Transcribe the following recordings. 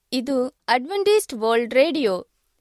ಇದು Adventist world radio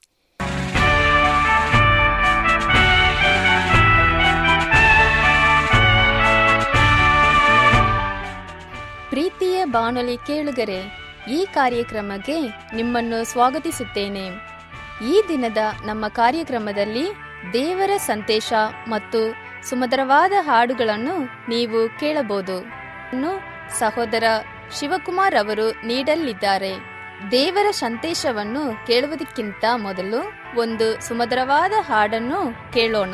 ಪ್ರೀತಿಯ ಬಾನುಲಿ ಕೇಳುಗರೆ ಈ ಕಾರ್ಯಕ್ರಮಕ್ಕೆ ನಿಮ್ಮನ್ನು ಸ್ವಾಗತಿಸುತ್ತೇನೆ ಈ ದಿನದ ನಮ್ಮ ಕಾರ್ಯಕ್ರಮದಲ್ಲಿ ದೇವರ ಸಂದೇಶ ಮತ್ತು ಸುಮಧುರವಾದ ಹಾಡುಗಳನ್ನು ನೀವು ಕೇಳಬಹುದು ಇನ್ನು ಸಹೋದರ ಶಿವಕುಮಾರ್ ಅವರು ನೀಡಲಿದ್ದಾರೆ ದೇವರ ಸಂದೇಶವನ್ನು ಕೇಳುವುದಕ್ಕಿಂತ ಮೊದಲು ಒಂದು ಸುಮಧುರವಾದ ಹಾಡನ್ನು ಕೇಳೋಣ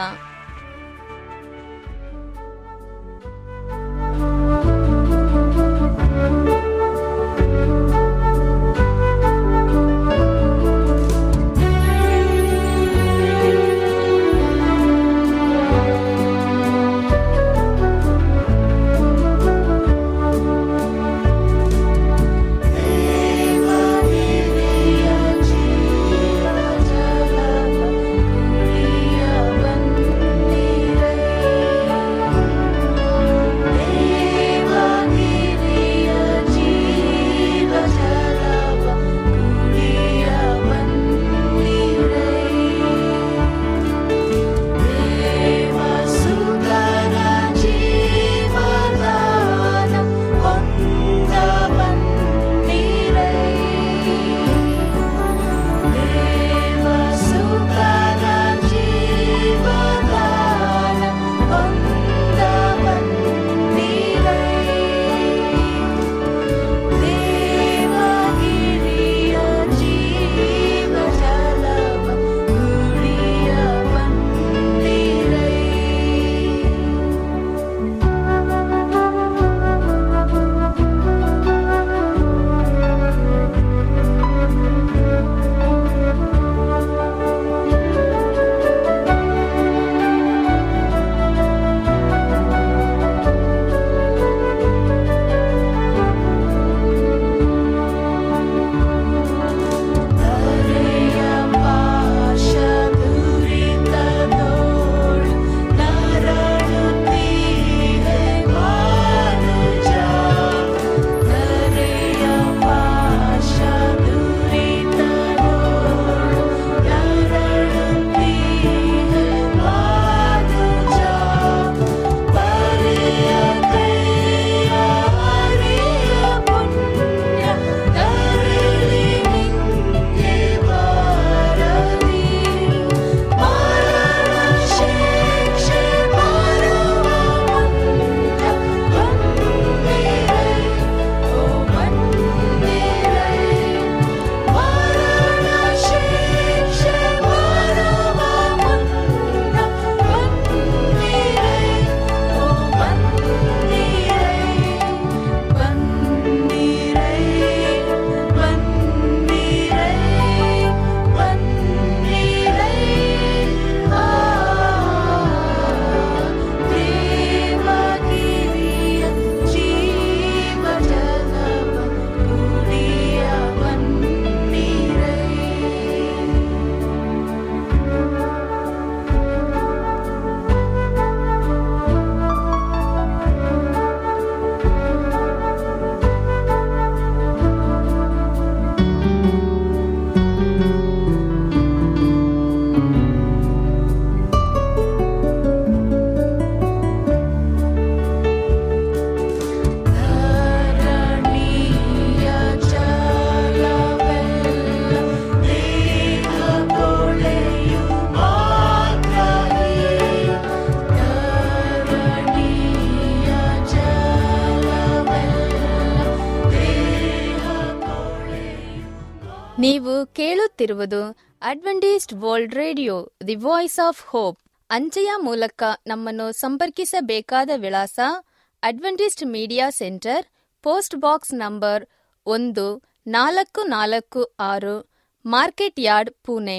ನೀವು ಕೇಳುತ್ತಿರುವುದು Adventist world radio the voice of hope ಅಂಚೆಯ ಮೂಲಕ ನಮ್ಮನ್ನು ಸಂಪರ್ಕಿಸಬೇಕಾದ ವಿಳಾಸ Adventist media centre post box number ಒಂದು ನಾಲ್ಕು ನಾಲ್ಕು ಆರು ಮಾರ್ಕೆಟ್ ಯಾರ್ಡ್ ಪುಣೆ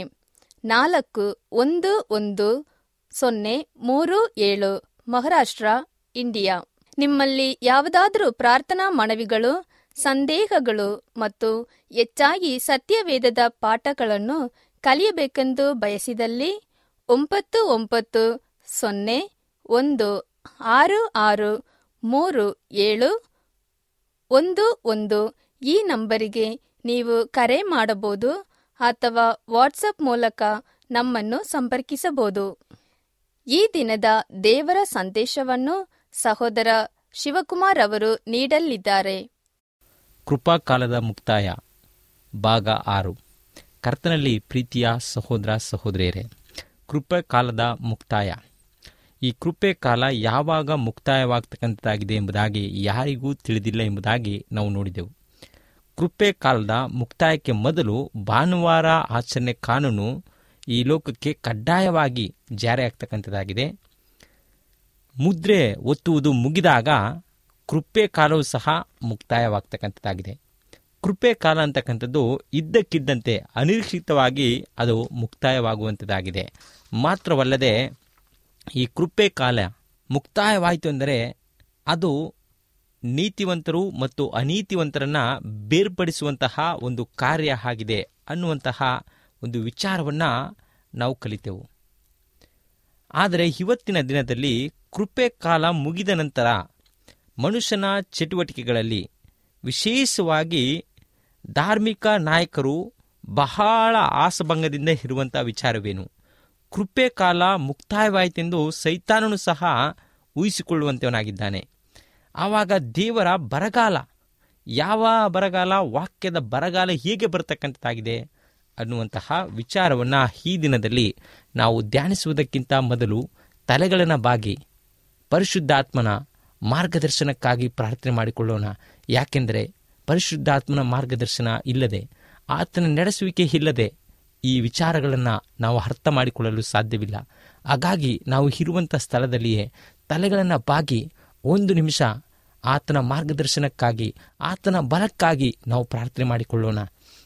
ನಾಲ್ಕು ಒಂದು ಒಂದು ಸೊನ್ನೆ ಮೂರು ಏಳು ಮಹಾರಾಷ್ಟ್ರ ಇಂಡಿಯಾ ನಿಮ್ಮಲ್ಲಿ ಯಾವುದಾದರೂ ಪ್ರಾರ್ಥನಾ ಮನವಿಗಳು ಸಂದೇಹಗಳು ಮತ್ತು ಹೆಚ್ಚಾಗಿ ಸತ್ಯವೇದದ ಪಾಠಗಳನ್ನು ಕಲಿಯಬೇಕೆಂದು ಬಯಸಿದಲ್ಲಿ ಒಂಬತ್ತು ಒಂಬತ್ತು ಸೊನ್ನೆ ಒಂದು ಆರು ಆರು ಮೂರು ಏಳು ಒಂದು ಒಂದು ಈ ನಂಬರಿಗೆ ನೀವು ಕರೆ ಮಾಡಬಹುದು ಅಥವಾ ವಾಟ್ಸಪ್ ಮೂಲಕ ನಮ್ಮನ್ನು ಸಂಪರ್ಕಿಸಬಹುದು ಈ ದಿನದ ದೇವರ ಸಂದೇಶವನ್ನು ಸಹೋದರ ಶಿವಕುಮಾರ್ ಅವರು ನೀಡಲಿದ್ದಾರೆ ಕೃಪಾಕಾಲದ ಮುಕ್ತಾಯ ಭಾಗ ಆರು ಕರ್ತನಲ್ಲಿ ಪ್ರೀತಿಯ ಸಹೋದರ ಸಹೋದರಿಯರೇ ಕೃಪೆ ಕಾಲದ ಮುಕ್ತಾಯ ಈ ಕೃಪೆ ಕಾಲ ಯಾವಾಗ ಮುಕ್ತಾಯವಾಗ್ತಕ್ಕಂಥದ್ದಾಗಿದೆ ಎಂಬುದಾಗಿ ಯಾರಿಗೂ ತಿಳಿದಿಲ್ಲ ಎಂಬುದಾಗಿ ನಾವು ನೋಡಿದೆವು ಕೃಪೆ ಕಾಲದ ಮುಕ್ತಾಯಕ್ಕೆ ಮೊದಲು ಭಾನುವಾರ ಆಚರಣೆ ಕಾನೂನು ಈ ಲೋಕಕ್ಕೆ ಕಡ್ಡಾಯವಾಗಿ ಜಾರಿಯಾಗ್ತಕ್ಕಂಥದ್ದಾಗಿದೆ ಮುದ್ರೆ ಒತ್ತುವುದು ಮುಗಿದಾಗ ಕೃಪೆ ಕಾಲವು ಸಹ ಮುಕ್ತಾಯವಾಗ್ತಕ್ಕಂಥದ್ದಾಗಿದೆ ಕೃಪೆ ಕಾಲ ಅಂತಕ್ಕಂಥದ್ದು ಇದ್ದಕ್ಕಿದ್ದಂತೆ ಅನಿರೀಕ್ಷಿತವಾಗಿ ಅದು ಮುಕ್ತಾಯವಾಗುವಂಥದ್ದಾಗಿದೆ ಮಾತ್ರವಲ್ಲದೆ ಈ ಕೃಪೆ ಕಾಲ ಮುಕ್ತಾಯವಾಯಿತು ಅಂದರೆ ಅದು ನೀತಿವಂತರು ಮತ್ತು ಅನೀತಿವಂತರನ್ನ ಬೇರ್ಪಡಿಸುವಂತಹ ಒಂದು ಕಾರ್ಯ ಆಗಿದೆ ಅನ್ನುವಂತಹ ಒಂದು ವಿಚಾರವನ್ನು ನಾವು ಕಲಿತೆವು ಆದರೆ ಇವತ್ತಿನ ದಿನದಲ್ಲಿ ಕೃಪೆ ಕಾಲ ಮುಗಿದ ನಂತರ ಮನುಷ್ಯನ ಚಟುವಟಿಕೆಗಳಲ್ಲಿ ವಿಶೇಷವಾಗಿ ಧಾರ್ಮಿಕ ನಾಯಕರು ಬಹಳ ಆಸಭಂಗದಿಂದ ಇರುವಂಥ ವಿಚಾರವೇನು ಕೃಪೆ ಕಾಲ ಮುಕ್ತಾಯವಾಯಿತೆಂದು ಸೈತಾನನು ಸಹ ಊಹಿಸಿಕೊಳ್ಳುವಂತವನಾಗಿದ್ದಾನೆ ಆವಾಗ ದೇವರ ಬರಗಾಲ ಯಾವ ಬರಗಾಲ ವಾಕ್ಯದ ಬರಗಾಲ ಹೇಗೆ ಬರತಕ್ಕಂಥದ್ದಾಗಿದೆ ಅನ್ನುವಂತಹ ವಿಚಾರವನ್ನು ಈ ದಿನದಲ್ಲಿ ನಾವು ಧ್ಯಾನಿಸುವುದಕ್ಕಿಂತ ಮೊದಲು ತಲೆಗಳನ್ನು ಬಾಗಿ ಪರಿಶುದ್ಧಾತ್ಮನ ಮಾರ್ಗದರ್ಶನಕ್ಕಾಗಿ ಪ್ರಾರ್ಥನೆ ಮಾಡಿಕೊಳ್ಳೋಣ ಯಾಕೆಂದರೆ ಪರಿಶುದ್ಧಾತ್ಮನ ಮಾರ್ಗದರ್ಶನ ಇಲ್ಲದೆ ಆತನ ನಡೆಸುವಿಕೆ ಇಲ್ಲದೆ ಈ ವಿಚಾರಗಳನ್ನು ನಾವು ಅರ್ಥ ಮಾಡಿಕೊಳ್ಳಲು ಸಾಧ್ಯವಿಲ್ಲ ಹಾಗಾಗಿ ನಾವು ಇರುವಂಥ ಸ್ಥಳದಲ್ಲಿಯೇ ತಲೆಗಳನ್ನು ಬಾಗಿ ಒಂದು ನಿಮಿಷ ಆತನ ಮಾರ್ಗದರ್ಶನಕ್ಕಾಗಿ ಆತನ ಬಲಕ್ಕಾಗಿ ನಾವು ಪ್ರಾರ್ಥನೆ ಮಾಡಿಕೊಳ್ಳೋಣ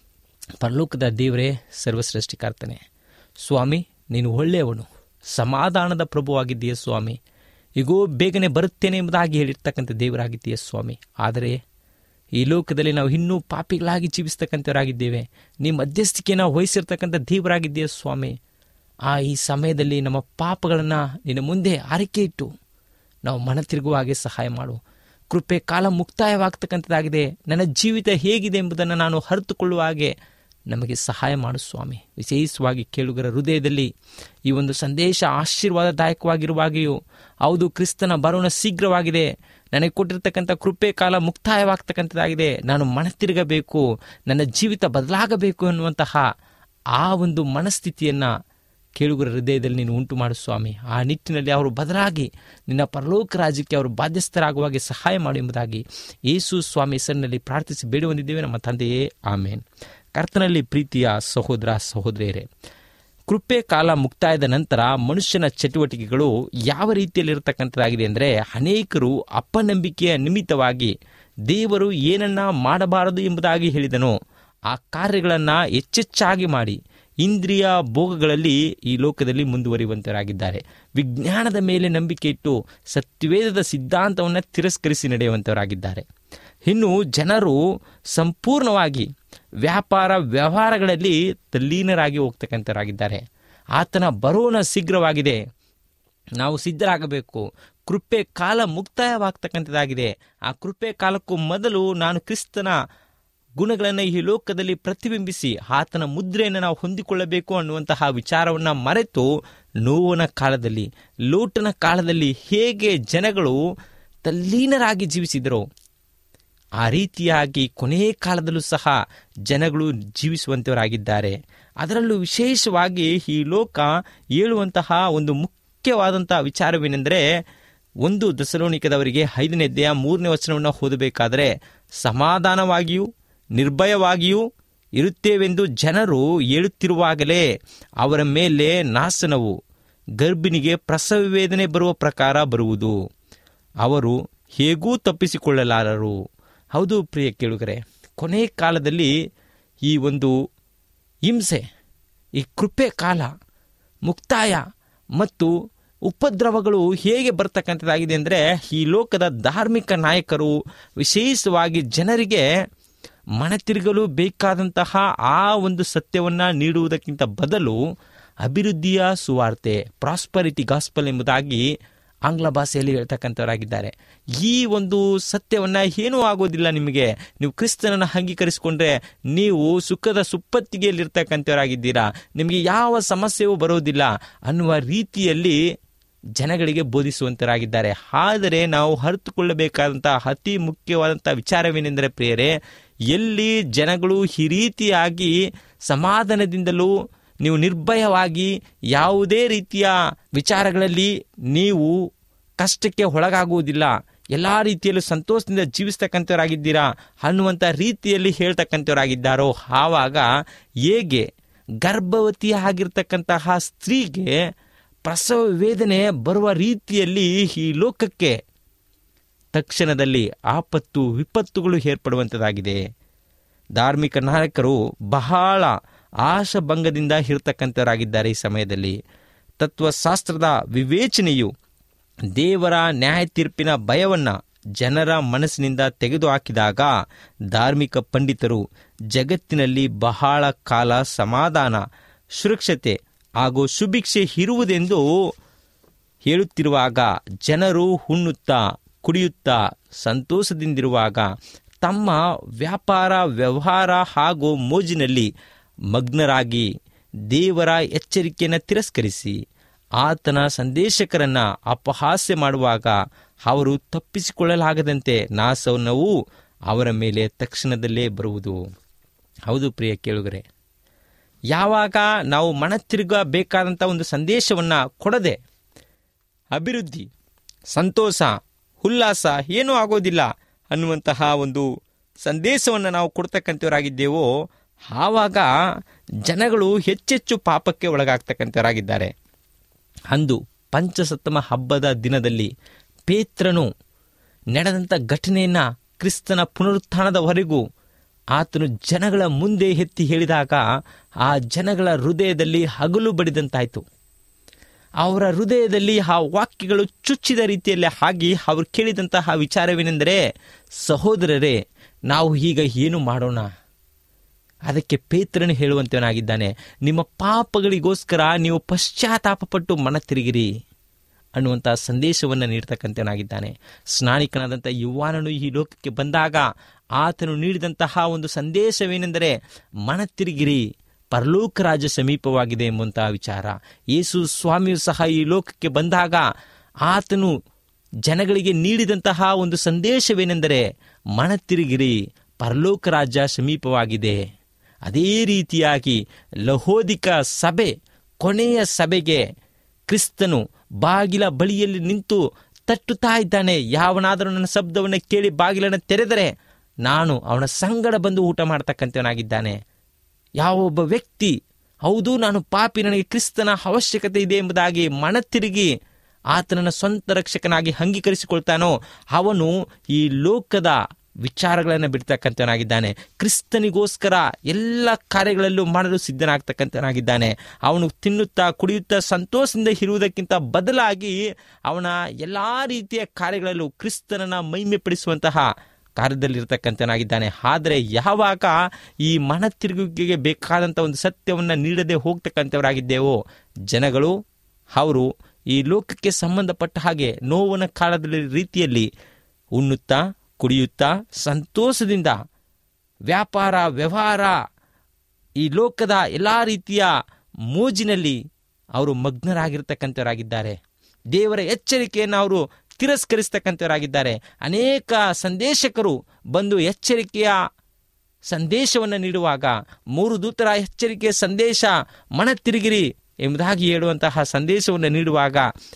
ಪರಲೋಕದ ದೇವರೇ ಸರ್ವಸೃಷ್ಟಿಕರ್ತನೆ ಸ್ವಾಮಿ ನೀನು ಒಳ್ಳೆಯವನು ಸಮಾಧಾನದ ಪ್ರಭುವಾಗಿದ್ದೀಯ ಸ್ವಾಮಿ ಈಗೋ ಬೇಗನೆ ಬರುತ್ತೇನೆ ಎಂಬುದಾಗಿ ಹೇಳಿರ್ತಕ್ಕಂಥ ದೇವರಾಗಿದ್ದೀಯ ಸ್ವಾಮಿ ಆದರೆ ಈ ಲೋಕದಲ್ಲಿ ನಾವು ಇನ್ನೂ ಪಾಪಿಗಳಾಗಿ ಜೀವಿಸ್ತಕ್ಕಂಥವರಾಗಿದ್ದೇವೆ ನಿಮ್ಮ ಮಧ್ಯಸ್ಥಿಕೆಯನ್ನು ವಹಿಸಿರ್ತಕ್ಕಂಥ ದೇವರಾಗಿದ್ದೀಯ ಸ್ವಾಮಿ ಆ ಈ ಸಮಯದಲ್ಲಿ ನಮ್ಮ ಪಾಪಗಳನ್ನು ನಿನ್ನ ಮುಂದೆ ಆರೈಕೆ ಇಟ್ಟು ನಾವು ಮನ ತಿರುಗುವ ಹಾಗೆ ಸಹಾಯ ಮಾಡು ಕೃಪೆ ಕಾಲ ಮುಕ್ತಾಯವಾಗ್ತಕ್ಕಂಥದ್ದಾಗಿದೆ ನನ್ನ ಜೀವಿತ ಹೇಗಿದೆ ಎಂಬುದನ್ನು ನಾನು ಅರಿತುಕೊಳ್ಳುವ ಹಾಗೆ ನಮಗೆ ಸಹಾಯ ಮಾಡು ಸ್ವಾಮಿ ವಿಶೇಷವಾಗಿ ಕೇಳುಗರ ಹೃದಯದಲ್ಲಿ ಈ ಒಂದು ಸಂದೇಶ ಆಶೀರ್ವಾದದಾಯಕವಾಗಿರುವಾಗಿಯೂ ಹೌದು ಕ್ರಿಸ್ತನ ಬರೋಣ ಶೀಘ್ರವಾಗಿದೆ ನನಗೆ ಕೊಟ್ಟಿರ್ತಕ್ಕಂಥ ಕೃಪೆ ಕಾಲ ಮುಕ್ತಾಯವಾಗ್ತಕ್ಕಂಥದ್ದಾಗಿದೆ ನಾನು ಮನತಿರುಗಬೇಕು ನನ್ನ ಜೀವಿತ ಬದಲಾಗಬೇಕು ಎನ್ನುವಂತಹ ಆ ಒಂದು ಮನಸ್ಥಿತಿಯನ್ನು ಕೇಳುಗರ ಹೃದಯದಲ್ಲಿ ನೀನು ಉಂಟು ಮಾಡು ಸ್ವಾಮಿ ಆ ನಿಟ್ಟಿನಲ್ಲಿ ಅವರು ಬದಲಾಗಿ ನಿನ್ನ ಪರಲೋಕ ರಾಜ್ಯಕ್ಕೆ ಅವರು ಬಾಧ್ಯಸ್ಥರಾಗುವಾಗೆ ಸಹಾಯ ಮಾಡು ಎಂಬುದಾಗಿ ಯೇಸು ಸ್ವಾಮಿ ಹೆಸರಿನಲ್ಲಿ ಪ್ರಾರ್ಥಿಸಿ ಬೇಡಿ ಹೊಂದಿದ್ದೇವೆ ನಮ್ಮ ತಂದೆಯೇ ಆಮೇನ್ ಕರ್ತನಲ್ಲಿ ಪ್ರೀತಿಯ ಸಹೋದರ ಸಹೋದರಿಯರೇ ಕೃಪೆ ಕಾಲ ಮುಕ್ತಾಯದ ನಂತರ ಮನುಷ್ಯನ ಚಟುವಟಿಕೆಗಳು ಯಾವ ರೀತಿಯಲ್ಲಿರತಕ್ಕಂಥದ್ದಾಗಿದೆ ಅಂದರೆ ಅನೇಕರು ಅಪನಂಬಿಕೆಯ ನಿಮಿತ್ತವಾಗಿ ದೇವರು ಏನನ್ನ ಮಾಡಬಾರದು ಎಂಬುದಾಗಿ ಹೇಳಿದನೋ ಆ ಕಾರ್ಯಗಳನ್ನು ಹೆಚ್ಚೆಚ್ಚಾಗಿ ಮಾಡಿ ಇಂದ್ರಿಯ ಭೋಗಗಳಲ್ಲಿ ಈ ಲೋಕದಲ್ಲಿ ಮುಂದುವರಿಯುವಂತವರಾಗಿದ್ದಾರೆ ವಿಜ್ಞಾನದ ಮೇಲೆ ನಂಬಿಕೆ ಇಟ್ಟು ಸತ್ಯವೇದದ ಸಿದ್ಧಾಂತವನ್ನು ತಿರಸ್ಕರಿಸಿ ನಡೆಯುವಂತವರಾಗಿದ್ದಾರೆ ಇನ್ನು ಜನರು ಸಂಪೂರ್ಣವಾಗಿ ವ್ಯಾಪಾರ ವ್ಯವಹಾರಗಳಲ್ಲಿ ತಲ್ಲೀನರಾಗಿ ಹೋಗ್ತಕ್ಕಂಥವರಾಗಿದ್ದಾರೆ ಆತನ ಬರೋಣ ಶೀಘ್ರವಾಗಿದೆ ನಾವು ಸಿದ್ಧರಾಗಬೇಕು ಕೃಪೆ ಕಾಲ ಮುಕ್ತಾಯವಾಗ್ತಕ್ಕಂಥದ್ದಾಗಿದೆ ಆ ಕೃಪೆ ಕಾಲಕ್ಕೂ ಮೊದಲು ನಾನು ಕ್ರಿಸ್ತನ ಗುಣಗಳನ್ನು ಈ ಲೋಕದಲ್ಲಿ ಪ್ರತಿಬಿಂಬಿಸಿ ಆತನ ಮುದ್ರೆಯನ್ನು ನಾವು ಹೊಂದಿಕೊಳ್ಳಬೇಕು ಅನ್ನುವಂತಹ ವಿಚಾರವನ್ನು ಮರೆತು ನೋವನ ಕಾಲದಲ್ಲಿ ಲೋಟನ ಕಾಲದಲ್ಲಿ ಹೇಗೆ ಜನಗಳು ತಲ್ಲೀನರಾಗಿ ಜೀವಿಸಿದರೋ ಆ ರೀತಿಯಾಗಿ ಕೊನೆಯ ಕಾಲದಲ್ಲೂ ಸಹ ಜನಗಳು ಜೀವಿಸುವಂತವರಾಗಿದ್ದಾರೆ ಅದರಲ್ಲೂ ವಿಶೇಷವಾಗಿ ಈ ಲೋಕ ಹೇಳುವಂತಹ ಒಂದು ಮುಖ್ಯವಾದಂತಹ ವಿಚಾರವೇನೆಂದರೆ ಒಂದು ದಸರೋಣಿಕದವರಿಗೆ ಐದನೇ ಅಧ್ಯಾಯ ಮೂರನೇ ವಚನವನ್ನು ಓದಬೇಕಾದರೆ ಸಮಾಧಾನವಾಗಿಯೂ ನಿರ್ಭಯವಾಗಿಯೂ ಇರುತ್ತೇವೆಂದು ಜನರು ಹೇಳುತ್ತಿರುವಾಗಲೇ ಅವರ ಮೇಲೆ ನಾಶನವು ಗರ್ಭಿಣಿಗೆ ಪ್ರಸವ ವೇದನೆ ಬರುವ ಪ್ರಕಾರ ಬರುವುದು ಅವರು ಹೇಗೂ ತಪ್ಪಿಸಿಕೊಳ್ಳಲಾರರು ಹೌದು ಪ್ರಿಯ ಕೇಳುಗರೆ ಕೊನೆ ಕಾಲದಲ್ಲಿ ಈ ಒಂದು ಹಿಂಸೆ ಈ ಕೃಪೆ ಕಾಲ ಮುಕ್ತಾಯ ಮತ್ತು ಉಪದ್ರವಗಳು ಹೇಗೆ ಬರ್ತಕ್ಕಂಥದ್ದಾಗಿದೆ ಅಂದರೆ ಈ ಲೋಕದ ಧಾರ್ಮಿಕ ನಾಯಕರು ವಿಶೇಷವಾಗಿ ಜನರಿಗೆ ಮನತಿರುಗಲು ಬೇಕಾದಂತಹ ಆ ಒಂದು ಸತ್ಯವನ್ನು ನೀಡುವುದಕ್ಕಿಂತ ಬದಲು ಅಭಿವೃದ್ಧಿಯ ಸುವಾರ್ತೆ ಪ್ರಾಸ್ಪರಿಟಿ ಗಾಸ್ಪಲ್ ಎಂಬುದಾಗಿ ಆಂಗ್ಲ ಭಾಷೆಯಲ್ಲಿ ಹೇಳ್ತಕ್ಕಂಥವರಾಗಿದ್ದಾರೆ ಈ ಒಂದು ಸತ್ಯವನ್ನ ಏನೂ ಆಗೋದಿಲ್ಲ ನಿಮಗೆ ನೀವು ಕ್ರಿಸ್ತನನ್ನು ಅಂಗೀಕರಿಸಿಕೊಂಡ್ರೆ ನೀವು ಸುಖದ ಸುಪ್ಪತ್ತಿಗೆಯಲ್ಲಿರ್ತಕ್ಕಂಥವರಾಗಿದ್ದೀರಾ ನಿಮಗೆ ಯಾವ ಸಮಸ್ಯೆಯೂ ಬರೋದಿಲ್ಲ ಅನ್ನುವ ರೀತಿಯಲ್ಲಿ ಜನಗಳಿಗೆ ಬೋಧಿಸುವಂತರಾಗಿದ್ದಾರೆ ಆದರೆ ನಾವು ಅರಿತುಕೊಳ್ಳಬೇಕಾದಂತಹ ಅತಿ ಮುಖ್ಯವಾದಂತಹ ವಿಚಾರವೇನೆಂದರೆ ಪ್ರಿಯರೇ ಎಲ್ಲಿ ಜನಗಳು ಈ ರೀತಿಯಾಗಿ ಸಮಾಧಾನದಿಂದಲೂ ನೀವು ನಿರ್ಭಯವಾಗಿ ಯಾವುದೇ ರೀತಿಯ ವಿಚಾರಗಳಲ್ಲಿ ನೀವು ಕಷ್ಟಕ್ಕೆ ಒಳಗಾಗುವುದಿಲ್ಲ ಎಲ್ಲ ರೀತಿಯಲ್ಲೂ ಸಂತೋಷದಿಂದ ಜೀವಿಸ್ತಕ್ಕಂಥವರಾಗಿದ್ದೀರಾ ಅನ್ನುವಂಥ ರೀತಿಯಲ್ಲಿ ಹೇಳ್ತಕ್ಕಂಥವರಾಗಿದ್ದಾರೋ ಆವಾಗ ಹೇಗೆ ಗರ್ಭವತಿ ಆಗಿರ್ತಕ್ಕಂತಹ ಸ್ತ್ರೀಗೆ ಪ್ರಸವ ವೇದನೆ ಬರುವ ರೀತಿಯಲ್ಲಿ ಈ ಲೋಕಕ್ಕೆ ತಕ್ಷಣದಲ್ಲಿ ಆಪತ್ತು ವಿಪತ್ತುಗಳು ಏರ್ಪಡುವಂಥದ್ದಾಗಿದೆ ಧಾರ್ಮಿಕ ನಾಯಕರು ಬಹಳ ಆಶಭಂಗದಿಂದ ಇರತಕ್ಕಂಥವರಾಗಿದ್ದಾರೆ ಈ ಸಮಯದಲ್ಲಿ ತತ್ವಶಾಸ್ತ್ರದ ವಿವೇಚನೆಯು ದೇವರ ನ್ಯಾಯ ತೀರ್ಪಿನ ಭಯವನ್ನು ಜನರ ಮನಸ್ಸಿನಿಂದ ತೆಗೆದುಹಾಕಿದಾಗ ಧಾರ್ಮಿಕ ಪಂಡಿತರು ಜಗತ್ತಿನಲ್ಲಿ ಬಹಳ ಕಾಲ ಸಮಾಧಾನ ಸುರಕ್ಷತೆ ಹಾಗೂ ಸುಭಿಕ್ಷೆ ಇರುವುದೆಂದು ಹೇಳುತ್ತಿರುವಾಗ ಜನರು ಉಣ್ಣುತ್ತಾ ಕುಡಿಯುತ್ತಾ ಸಂತೋಷದಿಂದಿರುವಾಗ ತಮ್ಮ ವ್ಯಾಪಾರ ವ್ಯವಹಾರ ಹಾಗೂ ಮೋಜಿನಲ್ಲಿ ಮಗ್ನರಾಗಿ ದೇವರ ಎಚ್ಚರಿಕೆಯನ್ನು ತಿರಸ್ಕರಿಸಿ ಆತನ ಸಂದೇಶಕರನ್ನ ಅಪಹಾಸ್ಯ ಮಾಡುವಾಗ ಅವರು ತಪ್ಪಿಸಿಕೊಳ್ಳಲಾಗದಂತೆ ನಾಸವನ್ನವು ಅವರ ಮೇಲೆ ತಕ್ಷಣದಲ್ಲೇ ಬರುವುದು ಹೌದು ಪ್ರಿಯ ಕೇಳುಗರೆ ಯಾವಾಗ ನಾವು ಮನ ತಿರುಗಬೇಕಾದಂಥ ಒಂದು ಸಂದೇಶವನ್ನು ಕೊಡದೆ ಅಭಿವೃದ್ಧಿ ಸಂತೋಷ ಉಲ್ಲಾಸ ಏನೂ ಆಗೋದಿಲ್ಲ ಅನ್ನುವಂತಹ ಒಂದು ಸಂದೇಶವನ್ನು ನಾವು ಕೊಡ್ತಕ್ಕಂಥವರಾಗಿದ್ದೇವೋ ಆವಾಗ ಜನಗಳು ಹೆಚ್ಚೆಚ್ಚು ಪಾಪಕ್ಕೆ ಒಳಗಾಗ್ತಕ್ಕಂಥವರಾಗಿದ್ದಾರೆ ಅಂದು ಪಂಚಸತ್ತಮ ಹಬ್ಬದ ದಿನದಲ್ಲಿ ಪೇತ್ರನು ನಡೆದಂಥ ಘಟನೆಯನ್ನು ಕ್ರಿಸ್ತನ ಪುನರುತ್ಥಾನದವರೆಗೂ ಆತನು ಜನಗಳ ಮುಂದೆ ಎತ್ತಿ ಹೇಳಿದಾಗ ಆ ಜನಗಳ ಹೃದಯದಲ್ಲಿ ಹಗಲು ಬಡಿದಂತಾಯಿತು ಅವರ ಹೃದಯದಲ್ಲಿ ಆ ವಾಕ್ಯಗಳು ಚುಚ್ಚಿದ ರೀತಿಯಲ್ಲಿ ಆಗಿ ಅವರು ಕೇಳಿದಂತಹ ವಿಚಾರವೇನೆಂದರೆ ಸಹೋದರರೇ ನಾವು ಈಗ ಏನು ಮಾಡೋಣ ಅದಕ್ಕೆ ಪೇತ್ರನು ಹೇಳುವಂತವನಾಗಿದ್ದಾನೆ ನಿಮ್ಮ ಪಾಪಗಳಿಗೋಸ್ಕರ ನೀವು ಪಶ್ಚಾತ್ತಾಪಪಟ್ಟು ಮನ ತಿರುಗಿರಿ ಅನ್ನುವಂಥ ಸಂದೇಶವನ್ನು ನೀಡ್ತಕ್ಕಂಥವನಾಗಿದ್ದಾನೆ ಸ್ನಾನಿಕನಾದಂಥ ಯುವಾನನು ಈ ಲೋಕಕ್ಕೆ ಬಂದಾಗ ಆತನು ನೀಡಿದಂತಹ ಒಂದು ಸಂದೇಶವೇನೆಂದರೆ ಮನ ತಿರುಗಿರಿ ಪರಲೋಕ ರಾಜ್ಯ ಸಮೀಪವಾಗಿದೆ ಎಂಬಂತಹ ವಿಚಾರ ಯೇಸು ಸ್ವಾಮಿಯು ಸಹ ಈ ಲೋಕಕ್ಕೆ ಬಂದಾಗ ಆತನು ಜನಗಳಿಗೆ ನೀಡಿದಂತಹ ಒಂದು ಸಂದೇಶವೇನೆಂದರೆ ಮನ ತಿರುಗಿರಿ ಪರಲೋಕ ರಾಜ್ಯ ಸಮೀಪವಾಗಿದೆ ಅದೇ ರೀತಿಯಾಗಿ ಲಹೋದಿಕ ಸಭೆ ಕೊನೆಯ ಸಭೆಗೆ ಕ್ರಿಸ್ತನು ಬಾಗಿಲ ಬಳಿಯಲ್ಲಿ ನಿಂತು ತಟ್ಟುತ್ತಾ ಇದ್ದಾನೆ ಯಾವನಾದರೂ ನನ್ನ ಶಬ್ದವನ್ನು ಕೇಳಿ ಬಾಗಿಲನ್ನು ತೆರೆದರೆ ನಾನು ಅವನ ಸಂಗಡ ಬಂದು ಊಟ ಮಾಡ್ತಕ್ಕಂಥವನಾಗಿದ್ದಾನೆ ಯಾವೊಬ್ಬ ವ್ಯಕ್ತಿ ಹೌದು ನಾನು ಪಾಪಿ ನನಗೆ ಕ್ರಿಸ್ತನ ಅವಶ್ಯಕತೆ ಇದೆ ಎಂಬುದಾಗಿ ಮನ ತಿರುಗಿ ಆತನನ್ನು ಸ್ವಂತ ರಕ್ಷಕನಾಗಿ ಅಂಗೀಕರಿಸಿಕೊಳ್ತಾನೋ ಅವನು ಈ ಲೋಕದ ವಿಚಾರಗಳನ್ನು ಬಿಡ್ತಕ್ಕಂಥವನಾಗಿದ್ದಾನೆ ಕ್ರಿಸ್ತನಿಗೋಸ್ಕರ ಎಲ್ಲ ಕಾರ್ಯಗಳಲ್ಲೂ ಮಾಡಲು ಸಿದ್ಧನಾಗ್ತಕ್ಕಂಥವನಾಗಿದ್ದಾನೆ ಅವನು ತಿನ್ನುತ್ತಾ ಕುಡಿಯುತ್ತಾ ಸಂತೋಷದಿಂದ ಇರುವುದಕ್ಕಿಂತ ಬದಲಾಗಿ ಅವನ ಎಲ್ಲ ರೀತಿಯ ಕಾರ್ಯಗಳಲ್ಲೂ ಕ್ರಿಸ್ತನನ್ನ ಮಹಿಮೆಪಡಿಸುವಂತಹ ಕಾರ್ಯದಲ್ಲಿರ್ತಕ್ಕಂಥನಾಗಿದ್ದಾನೆ ಆದರೆ ಯಾವಾಗ ಈ ಮನ ತಿರುಗುವಿಕೆಗೆ ಬೇಕಾದಂಥ ಒಂದು ಸತ್ಯವನ್ನು ನೀಡದೆ ಹೋಗ್ತಕ್ಕಂಥವರಾಗಿದ್ದೇವೋ ಜನಗಳು ಅವರು ಈ ಲೋಕಕ್ಕೆ ಸಂಬಂಧಪಟ್ಟ ಹಾಗೆ ನೋವನ ಕಾಲದಲ್ಲಿ ರೀತಿಯಲ್ಲಿ ಉಣ್ಣುತ್ತಾ ಕುಡಿಯುತ್ತಾ ಸಂತೋಷದಿಂದ ವ್ಯಾಪಾರ ವ್ಯವಹಾರ ಈ ಲೋಕದ ಎಲ್ಲ ರೀತಿಯ ಮೋಜಿನಲ್ಲಿ ಅವರು ಮಗ್ನರಾಗಿರ್ತಕ್ಕಂಥವರಾಗಿದ್ದಾರೆ ದೇವರ ಎಚ್ಚರಿಕೆಯನ್ನು ಅವರು ತಿರಸ್ಕರಿಸ್ತಕ್ಕಂಥವರಾಗಿದ್ದಾರೆ ಅನೇಕ ಸಂದೇಶಕರು ಬಂದು ಎಚ್ಚರಿಕೆಯ ಸಂದೇಶವನ್ನು ನೀಡುವಾಗ ಮೂರು ದೂತರ ಎಚ್ಚರಿಕೆಯ ಸಂದೇಶ ಮನ ತಿರುಗಿರಿ ಎಂಬುದಾಗಿ ಹೇಳುವಂತಹ ಸಂದೇಶವನ್ನು ನೀಡುವಾಗ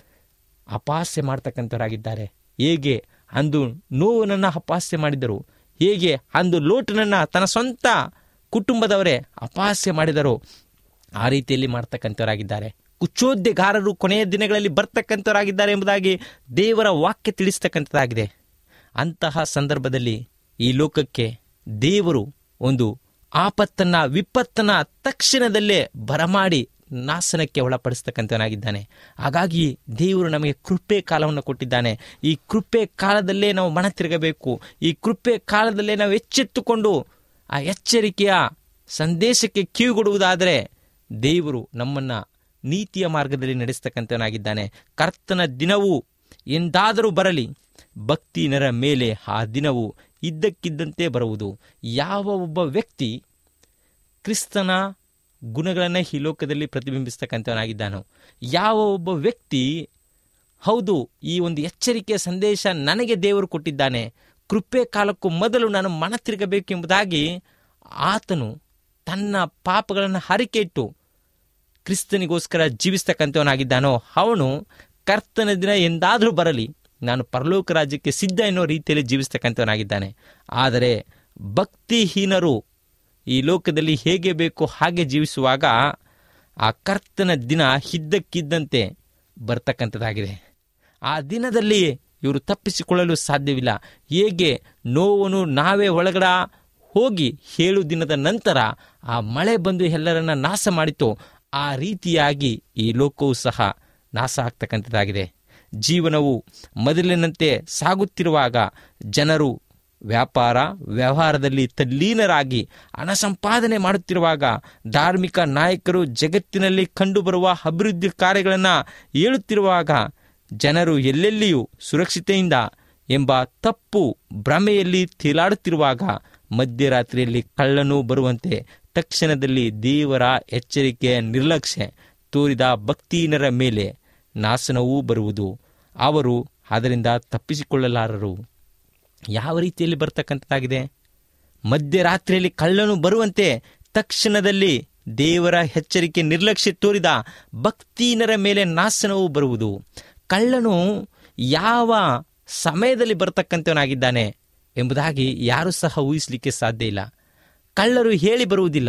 ಅಪಹಾಸ್ಯ ಮಾಡ್ತಕ್ಕಂಥವರಾಗಿದ್ದಾರೆ ಹೇಗೆ ಅಂದು ನೋವನನ್ನು ಅಪಹಾಸ್ಯ ಮಾಡಿದರು ಹೇಗೆ ಅಂದು ಲೋಟನನ್ನು ತನ್ನ ಸ್ವಂತ ಕುಟುಂಬದವರೇ ಅಪಹಾಸ್ಯ ಮಾಡಿದರು ಆ ರೀತಿಯಲ್ಲಿ ಮಾಡ್ತಕ್ಕಂಥವರಾಗಿದ್ದಾರೆ ಕುಚ್ಚೋದ್ಯಗಾರರು ಕೊನೆಯ ದಿನಗಳಲ್ಲಿ ಬರ್ತಕ್ಕಂಥವರಾಗಿದ್ದಾರೆ ಎಂಬುದಾಗಿ ದೇವರ ವಾಕ್ಯ ತಿಳಿಸ್ತಕ್ಕಂಥದ್ದಾಗಿದೆ ಅಂತಹ ಸಂದರ್ಭದಲ್ಲಿ ಈ ಲೋಕಕ್ಕೆ ದೇವರು ಒಂದು ಆಪತ್ತನ್ನ ವಿಪತ್ತನ್ನ ತಕ್ಷಣದಲ್ಲೇ ಬರಮಾಡಿ ನಾಶನಕ್ಕೆ ಒಳಪಡಿಸ್ತಕ್ಕಂಥವನಾಗಿದ್ದಾನೆ ಹಾಗಾಗಿ ದೇವರು ನಮಗೆ ಕೃಪೆ ಕಾಲವನ್ನು ಕೊಟ್ಟಿದ್ದಾನೆ ಈ ಕೃಪೆ ಕಾಲದಲ್ಲೇ ನಾವು ಮನ ತಿರುಗಬೇಕು ಈ ಕೃಪೆ ಕಾಲದಲ್ಲೇ ನಾವು ಎಚ್ಚೆತ್ತುಕೊಂಡು ಆ ಎಚ್ಚರಿಕೆಯ ಸಂದೇಶಕ್ಕೆ ಕಿವಿಗೊಡುವುದಾದರೆ ದೇವರು ನಮ್ಮನ್ನ ನೀತಿಯ ಮಾರ್ಗದಲ್ಲಿ ನಡೆಸ್ತಕ್ಕಂಥವನಾಗಿದ್ದಾನೆ ಕರ್ತನ ದಿನವು ಎಂದಾದರೂ ಬರಲಿ ಭಕ್ತಿನರ ಮೇಲೆ ಆ ದಿನವು ಇದ್ದಕ್ಕಿದ್ದಂತೆ ಬರುವುದು ಯಾವ ಒಬ್ಬ ವ್ಯಕ್ತಿ ಕ್ರಿಸ್ತನ ಗುಣಗಳನ್ನು ಈ ಲೋಕದಲ್ಲಿ ಪ್ರತಿಬಿಂಬಿಸ್ತಕ್ಕಂಥವನಾಗಿದ್ದಾನೋ ಯಾವ ಒಬ್ಬ ವ್ಯಕ್ತಿ ಹೌದು ಈ ಒಂದು ಎಚ್ಚರಿಕೆಯ ಸಂದೇಶ ನನಗೆ ದೇವರು ಕೊಟ್ಟಿದ್ದಾನೆ ಕೃಪೆ ಕಾಲಕ್ಕೂ ಮೊದಲು ನಾನು ಮನ ತಿರುಗಬೇಕೆಂಬುದಾಗಿ ಆತನು ತನ್ನ ಪಾಪಗಳನ್ನು ಹರಿಕೆ ಇಟ್ಟು ಕ್ರಿಸ್ತನಿಗೋಸ್ಕರ ಜೀವಿಸ್ತಕ್ಕಂಥವನಾಗಿದ್ದಾನೋ ಅವನು ಕರ್ತನ ದಿನ ಎಂದಾದರೂ ಬರಲಿ ನಾನು ಪರಲೋಕ ರಾಜ್ಯಕ್ಕೆ ಸಿದ್ಧ ಎನ್ನುವ ರೀತಿಯಲ್ಲಿ ಜೀವಿಸ್ತಕ್ಕಂಥವನಾಗಿದ್ದಾನೆ ಆದರೆ ಭಕ್ತಿಹೀನರು ಈ ಲೋಕದಲ್ಲಿ ಹೇಗೆ ಬೇಕೋ ಹಾಗೆ ಜೀವಿಸುವಾಗ ಆ ಕರ್ತನ ದಿನ ಇದ್ದಕ್ಕಿದ್ದಂತೆ ಬರ್ತಕ್ಕಂಥದ್ದಾಗಿದೆ ಆ ದಿನದಲ್ಲಿ ಇವರು ತಪ್ಪಿಸಿಕೊಳ್ಳಲು ಸಾಧ್ಯವಿಲ್ಲ ಹೇಗೆ ನೋವನ್ನು ನಾವೇ ಒಳಗಡ ಹೋಗಿ ಏಳು ದಿನದ ನಂತರ ಆ ಮಳೆ ಬಂದು ಎಲ್ಲರನ್ನ ನಾಶ ಮಾಡಿತು ಆ ರೀತಿಯಾಗಿ ಈ ಲೋಕವು ಸಹ ನಾಶ ಆಗ್ತಕ್ಕಂಥದ್ದಾಗಿದೆ ಜೀವನವು ಮೊದಲಿನಂತೆ ಸಾಗುತ್ತಿರುವಾಗ ಜನರು ವ್ಯಾಪಾರ ವ್ಯವಹಾರದಲ್ಲಿ ತಲ್ಲೀನರಾಗಿ ಹಣ ಸಂಪಾದನೆ ಮಾಡುತ್ತಿರುವಾಗ ಧಾರ್ಮಿಕ ನಾಯಕರು ಜಗತ್ತಿನಲ್ಲಿ ಕಂಡುಬರುವ ಅಭಿವೃದ್ಧಿ ಕಾರ್ಯಗಳನ್ನು ಹೇಳುತ್ತಿರುವಾಗ ಜನರು ಎಲ್ಲೆಲ್ಲಿಯೂ ಸುರಕ್ಷತೆಯಿಂದ ಎಂಬ ತಪ್ಪು ಭ್ರಮೆಯಲ್ಲಿ ತೇಲಾಡುತ್ತಿರುವಾಗ ಮಧ್ಯರಾತ್ರಿಯಲ್ಲಿ ಕಳ್ಳನು ಬರುವಂತೆ ತಕ್ಷಣದಲ್ಲಿ ದೇವರ ಎಚ್ಚರಿಕೆಯ ನಿರ್ಲಕ್ಷ್ಯ ತೋರಿದ ಭಕ್ತಿಹೀನರ ಮೇಲೆ ನಾಶನವೂ ಬರುವುದು ಅವರು ಅದರಿಂದ ತಪ್ಪಿಸಿಕೊಳ್ಳಲಾರರು ಯಾವ ರೀತಿಯಲ್ಲಿ ಬರ್ತಕ್ಕಂಥದ್ದಾಗಿದೆ ಮಧ್ಯರಾತ್ರಿಯಲ್ಲಿ ಕಳ್ಳನು ಬರುವಂತೆ ತಕ್ಷಣದಲ್ಲಿ ದೇವರ ಎಚ್ಚರಿಕೆ ನಿರ್ಲಕ್ಷ್ಯ ತೋರಿದ ಭಕ್ತಿನರ ಮೇಲೆ ನಾಶನವೂ ಬರುವುದು ಕಳ್ಳನು ಯಾವ ಸಮಯದಲ್ಲಿ ಬರ್ತಕ್ಕಂಥವನಾಗಿದ್ದಾನೆ ಎಂಬುದಾಗಿ ಯಾರೂ ಸಹ ಊಹಿಸಲಿಕ್ಕೆ ಸಾಧ್ಯ ಇಲ್ಲ ಕಳ್ಳರು ಹೇಳಿ ಬರುವುದಿಲ್ಲ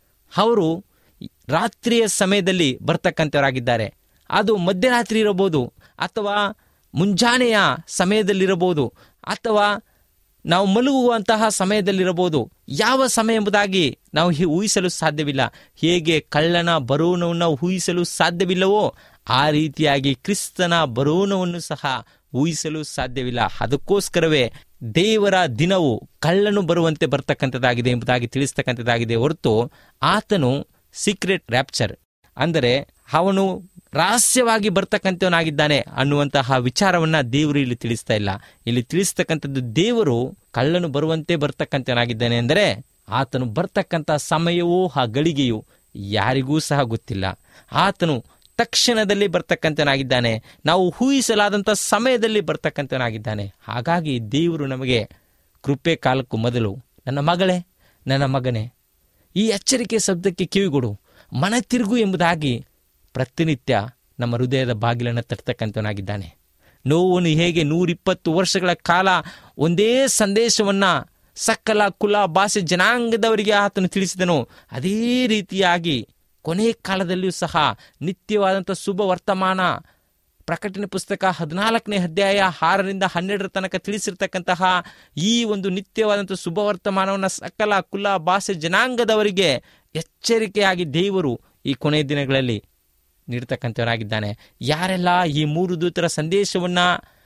ಅವರು ರಾತ್ರಿಯ ಸಮಯದಲ್ಲಿ ಬರ್ತಕ್ಕಂಥವರಾಗಿದ್ದಾರೆ ಅದು ಮಧ್ಯರಾತ್ರಿ ಇರಬಹುದು ಅಥವಾ ಮುಂಜಾನೆಯ ಸಮಯದಲ್ಲಿರಬಹುದು ಅಥವಾ ನಾವು ಮಲಗುವಂತಹ ಸಮಯದಲ್ಲಿರಬಹುದು ಯಾವ ಸಮಯ ಎಂಬುದಾಗಿ ನಾವು ಹಿ- ಊಹಿಸಲು ಸಾಧ್ಯವಿಲ್ಲ ಹೇಗೆ ಕಳ್ಳನ ಬರೋಣವನ್ನು ಊಹಿಸಲು ಸಾಧ್ಯವಿಲ್ಲವೋ ಆ ರೀತಿಯಾಗಿ ಕ್ರಿಸ್ತನ ಬರೋಣವನ್ನು ಸಹ ಊಹಿಸಲು ಸಾಧ್ಯವಿಲ್ಲ ಅದಕ್ಕೋಸ್ಕರವೇ ದೇವರ ದಿನವು ಕಳ್ಳನು ಬರುವಂತೆ ಬರ್ತಕ್ಕಂಥದ್ದಾಗಿದೆ ಎಂಬುದಾಗಿ ತಿಳಿಸ್ತಕ್ಕಂಥದ್ದಾಗಿದೆ ಹೊರತು ಆತನು ಸೀಕ್ರೆಟ್ ರ್ಯಾಪ್ಚರ್ ಅಂದರೆ ಅವನು ರಹಸ್ಯವಾಗಿ ಬರ್ತಕ್ಕಂಥವನಾಗಿದ್ದಾನೆ ಅನ್ನುವಂತಹ ವಿಚಾರವನ್ನ ದೇವರು ಇಲ್ಲಿ ತಿಳಿಸ್ತಾ ಇಲ್ಲ ಇಲ್ಲಿ ತಿಳಿಸ್ತಕ್ಕಂಥದ್ದು ದೇವರು ಕಳ್ಳನು ಬರುವಂತೆ ಬರ್ತಕ್ಕಂಥವನಾಗಿದ್ದಾನೆ ಅಂದರೆ ಆತನು ಬರ್ತಕ್ಕಂಥ ಸಮಯವೂ ಆ ಗಳಿಗೆಯೂ ಯಾರಿಗೂ ಸಹ ಗೊತ್ತಿಲ್ಲ ಆತನು ತಕ್ಷಣದಲ್ಲಿ ಬರ್ತಕ್ಕಂಥನಾಗಿದ್ದಾನೆ ನಾವು ಊಹಿಸಲಾದಂಥ ಸಮಯದಲ್ಲಿ ಬರ್ತಕ್ಕಂಥನಾಗಿದ್ದಾನೆ ಹಾಗಾಗಿ ದೇವರು ನಮಗೆ ಕೃಪೆ ಕಾಲಕ್ಕೂ ಮೊದಲು ನನ್ನ ಮಗಳೇ ನನ್ನ ಮಗನೇ ಈ ಎಚ್ಚರಿಕೆ ಶಬ್ದಕ್ಕೆ ಕಿವಿಗೊಡು ಮನ ತಿರುಗು ಎಂಬುದಾಗಿ ಪ್ರತಿನಿತ್ಯ ನಮ್ಮ ಹೃದಯದ ಬಾಗಿಲನ್ನು ತಟ್ಟತಕ್ಕಂಥವನಾಗಿದ್ದಾನೆ ನೋವನ್ನು ಹೇಗೆ ನೂರಿಪ್ಪತ್ತು ವರ್ಷಗಳ ಕಾಲ ಒಂದೇ ಸಂದೇಶವನ್ನ ಸಕಲ ಕುಲ ಭಾಷೆ ಜನಾಂಗದವರಿಗೆ ಆತನು ತಿಳಿಸಿದನು ಅದೇ ರೀತಿಯಾಗಿ ಕೊನೆ ಕಾಲದಲ್ಲಿಯೂ ಸಹ ನಿತ್ಯವಾದಂಥ ಶುಭ ವರ್ತಮಾನ ಪ್ರಕಟಣೆ ಪುಸ್ತಕ ಹದಿನಾಲ್ಕನೇ ಅಧ್ಯಾಯ ಆರರಿಂದ ಹನ್ನೆರಡರ ತನಕ ತಿಳಿಸಿರ್ತಕ್ಕಂತಹ ಈ ಒಂದು ನಿತ್ಯವಾದಂಥ ಶುಭ ವರ್ತಮಾನವನ್ನು ಸಕಲ ಕುಲ ಭಾಷೆ ಜನಾಂಗದವರಿಗೆ ಎಚ್ಚರಿಕೆಯಾಗಿ ದೇವರು ಈ ಕೊನೆಯ ದಿನಗಳಲ್ಲಿ ನೀಡ್ತಕ್ಕಂಥವನಾಗಿದ್ದಾನೆ ಯಾರೆಲ್ಲ ಈ ಮೂರು ದೂತರ ಸಂದೇಶವನ್ನ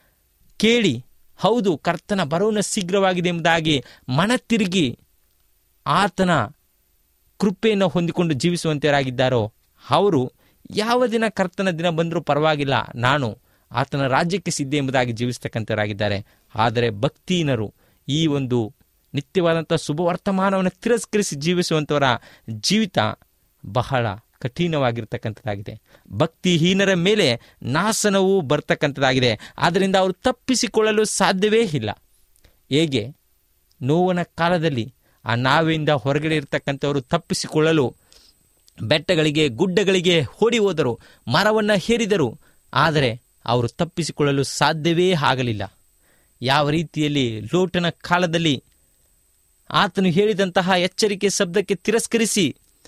ಕೇಳಿ ಹೌದು ಕರ್ತನ ಬರೋಣ ಶೀಘ್ರವಾಗಿದೆ ಎಂಬುದಾಗಿ ಮನ ತಿರುಗಿ ಆತನ ಕೃಪೆಯನ್ನು ಹೊಂದಿಕೊಂಡು ಜೀವಿಸುವಂತರಾಗಿದ್ದಾರೋ ಅವರು ಯಾವ ದಿನ ಕರ್ತನ ದಿನ ಬಂದರೂ ಪರವಾಗಿಲ್ಲ ನಾನು ಆತನ ರಾಜ್ಯಕ್ಕೆ ಸಿದ್ಧ ಎಂಬುದಾಗಿ ಜೀವಿಸ್ತಕ್ಕಂಥವರಾಗಿದ್ದಾರೆ ಆದರೆ ಭಕ್ತಿಹೀನರು ಈ ಒಂದು ನಿತ್ಯವಾದಂಥ ಶುಭ ವರ್ತಮಾನವನ್ನು ತಿರಸ್ಕರಿಸಿ ಜೀವಿಸುವಂಥವರ ಜೀವಿತ ಬಹಳ ಕಠಿಣವಾಗಿರ್ತಕ್ಕಂಥದ್ದಾಗಿದೆ ಭಕ್ತಿಹೀನರ ಮೇಲೆ ನಾಶನವೂ ಬರ್ತಕ್ಕಂಥದ್ದಾಗಿದೆ ಆದ್ದರಿಂದ ಅವರು ತಪ್ಪಿಸಿಕೊಳ್ಳಲು ಸಾಧ್ಯವೇ ಇಲ್ಲ ಹೇಗೆ ನೋವನ ಕಾಲದಲ್ಲಿ ಆ ನಾವೆಯಿಂದ ಹೊರಗಡೆ ಇರತಕ್ಕಂಥವರು ತಪ್ಪಿಸಿಕೊಳ್ಳಲು ಬೆಟ್ಟಗಳಿಗೆ ಗುಡ್ಡಗಳಿಗೆ ಓಡಿ ಹೋದರು ಮರವನ್ನು ಹೇರಿದರು ಆದರೆ ಅವರು ತಪ್ಪಿಸಿಕೊಳ್ಳಲು ಸಾಧ್ಯವೇ ಆಗಲಿಲ್ಲ ಯಾವ ರೀತಿಯಲ್ಲಿ ಲೋಟನ ಕಾಲದಲ್ಲಿ ಆತನು ಹೇಳಿದಂತಹ ಎಚ್ಚರಿಕೆ ಶಬ್ದಕ್ಕೆ ತಿರಸ್ಕರಿಸಿ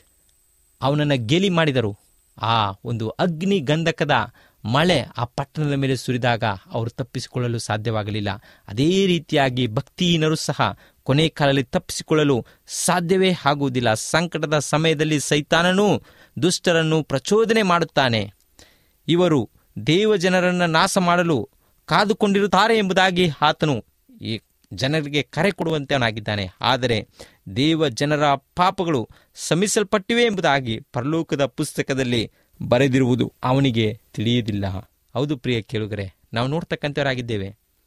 ಅವನನ್ನು ಗೇಲಿ ಮಾಡಿದರು ಆ ಒಂದು ಅಗ್ನಿ ಗಂಧಕದ ಮಳೆ ಆ ಪಟ್ಟಣದ ಮೇಲೆ ಸುರಿದಾಗ ಅವರು ತಪ್ಪಿಸಿಕೊಳ್ಳಲು ಸಾಧ್ಯವಾಗಲಿಲ್ಲ ಅದೇ ರೀತಿಯಾಗಿ ಭಕ್ತಿಹೀನರು ಸಹ ಕೊನೆ ಕಾಲದಲ್ಲಿ ತಪ್ಪಿಸಿಕೊಳ್ಳಲು ಸಾಧ್ಯವೇ ಆಗುವುದಿಲ್ಲ ಸಂಕಟದ ಸಮಯದಲ್ಲಿ ಸೈತಾನನು ದುಷ್ಟರನ್ನು ಪ್ರಚೋದನೆ ಮಾಡುತ್ತಾನೆ ಇವರು ದೇವಜನರನ್ನು ನಾಶ ಮಾಡಲು ಕಾದುಕೊಂಡಿರುತ್ತಾರೆ ಎಂಬುದಾಗಿ ಆತನು ಈ ಜನರಿಗೆ ಕರೆ ಕೊಡುವಂತವನಾಗಿದ್ದಾನೆ ಆದರೆ ದೇವ ಜನರ ಪಾಪಗಳು ಶಮಿಸಲ್ಪಟ್ಟಿವೆ ಎಂಬುದಾಗಿ ಪರಲೋಕದ ಪುಸ್ತಕದಲ್ಲಿ ಬರೆದಿರುವುದು ಅವನಿಗೆ ತಿಳಿಯುವುದಿಲ್ಲ ಹೌದು ಪ್ರಿಯ ಕೇಳುಗರೆ ನಾವು ನೋಡ್ತಕ್ಕಂಥವರಾಗಿದ್ದೇವೆ